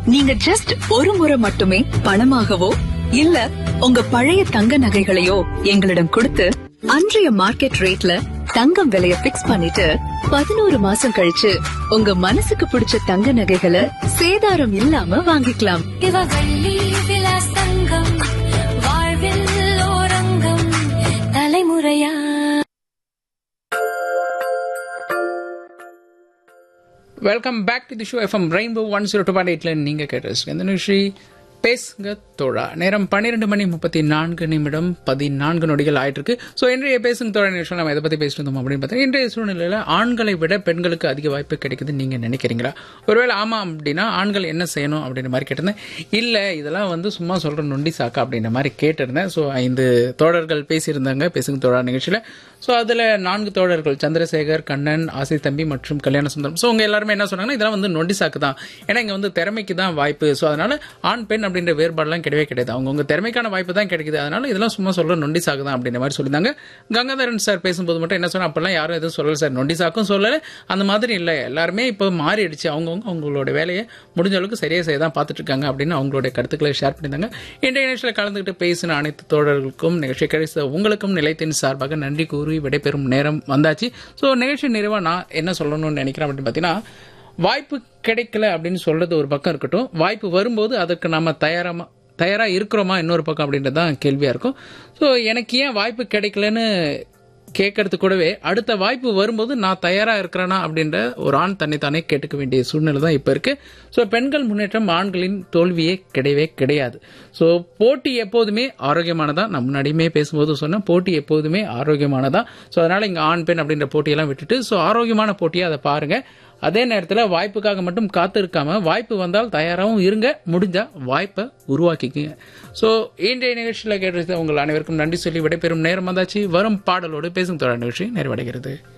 நீங்க ஜஸ்ட் ஒரு முறை மட்டுமே பணமாகவோ இல்ல உங்க பழைய தங்க நகைகளையோ எங்களிடம் கொடுத்து அன்றைய மார்க்கெட் ரேட்ல தங்கம் விலைய பிக்ஸ் பண்ணிட்டு பதினோரு மாசம் கழிச்சு உங்க மனசுக்கு பிடிச்ச தங்க நகைகளை சேதாரம் இல்லாம வாங்கிக்கலாம் இவவள்ளி விலாஸ் தங்கம் வாழ்வில் ஓரங்கம் தலைமுறையா welcome back to the show FM Rainbow one zero two point எயிட்ல நீங்க கேட்டு இந்த நிகழ்ச்சி பேசுங்க தோழா நேரம் பன்னிரெண்டு மணி முப்பத்தி நான்கு நிமிடம் பதினான்கு நொடிகள் ஆயிட்டு இருக்கு ஸோ இன்றைய பேசுங்க தோழா நிகழ்ச்சியில் நம்ம எதை பத்தி பேசிட்டு இருந்தோம் அப்படின்னு பார்த்தீங்கன்னா இன்றைய சூழ்நிலையில ஆண்களை விட பெண்களுக்கு அதிக வாய்ப்பு கிடைக்குதுன்னு நீங்க நினைக்கிறீங்களா ஒருவேளை ஆமா அப்படின்னா ஆண்கள் என்ன செய்யணும் அப்படின்ற மாதிரி கேட்டிருந்தேன் இல்ல இதெல்லாம் வந்து சும்மா சொல்ற நொண்டி சாக்கா அப்படின்ற மாதிரி கேட்டிருந்தேன் ஸோ ஐந்து தோழர்கள் பேசியிருந்தாங்க பேசுங்க தோழா நிகழ்ச்சியில ஸோ அதில் நான்கு தோழர்கள் சந்திரசேகர் கண்ணன் ஆசை தம்பி மற்றும் கல்யாண சுந்தரம் ஸோ உங்க எல்லாருமே என்ன சொன்னாங்கன்னா இதெல்லாம் வந்து நொண்டி சாக்கு தான் ஏன்னா இங்கே வந்து திறமைக்கு தான் வாய்ப்பு ஸோ அதனால ஆண் பெண் அப்படின்ற வேறுபாடுலாம் கிடையவே கிடையாது அவங்கவுங்க திறமைக்கான வாய்ப்பு தான் கிடைக்குது அதனால இதெல்லாம் சும்மா சொல்ற நொண்டி சாக்கு தான் அப்படின்ற மாதிரி சொல்லியிருந்தாங்க கங்காதரன் சார் பேசும்போது மட்டும் என்ன சொன்னா அப்பெல்லாம் யாரும் எதுவும் சொல்லல சார் நொண்டி சாக்கும் சொல்லலை அந்த மாதிரி இல்லை எல்லாருமே இப்போ மாறிடுச்சு அவங்கவுங்க அவங்களோட வேலையை முடிஞ்ச அளவுக்கு சரியா செய்ய தான் பார்த்துட்டு இருக்காங்க அப்படின்னு அவங்களுடைய கருத்துக்களை ஷேர் பண்ணியிருந்தாங்க இன்றைய நிகழ்ச்சியில் கலந்துக்கிட்டு பேசின அனைத்து தோழர்களுக்கும் நிகழ்ச்சி கிடைத்த உங்களுக்கும் நிலையத்தின் சார்பாக நன்றி கூறி விடைபெறும் நேரம் வந்தாச்சு ஸோ நிகழ்ச்சி நிறைவா நான் என்ன சொல்லணும்னு நினைக்கிறேன் அப்படின்னு பார்த்தீங்கன்னா வாய்ப்பு கிடைக்கல அப்படின்னு சொல்றது ஒரு பக்கம் இருக்கட்டும் வாய்ப்பு வரும்போது அதற்கு நம்ம தயாரமா தயாரா இருக்கிறோமா இன்னொரு பக்கம் அப்படின்றது தான் கேள்வியா இருக்கும் ஸோ எனக்கு ஏன் வாய்ப்பு கிடைக்கலன்னு கேட்கறது கூடவே அடுத்த வாய்ப்பு வரும்போது நான் தயாரா இருக்கிறேனா அப்படின்ற ஒரு ஆண் தன்னை தானே கேட்டுக்க வேண்டிய சூழ்நிலை தான் இப்போ இருக்கு ஸோ பெண்கள் முன்னேற்றம் ஆண்களின் தோல்வியே கிடையவே கிடையாது ஸோ போட்டி எப்போதுமே ஆரோக்கியமானதா நான் முன்னாடியுமே பேசும்போது சொன்னேன் போட்டி எப்போதுமே ஆரோக்கியமானதா ஸோ அதனால இங்க ஆண் பெண் அப்படின்ற போட்டியெல்லாம் விட்டுட்டு ஸோ ஆரோக்கியமான போட்டியை அதை பாருங்க அதே நேரத்தில் வாய்ப்புக்காக மட்டும் காத்து இருக்காம வாய்ப்பு வந்தால் தயாராகவும் இருங்க முடிஞ்சா வாய்ப்பை உருவாக்கிக்கங்க ஸோ இன்றைய நிகழ்ச்சியில் கேட்டு உங்கள் அனைவருக்கும் நன்றி சொல்லி விடைபெறும் நேரம் வந்தாச்சு வரும் பாடலோடு பேசும் தொடர் நிகழ்ச்சி நிறைவடைகிறது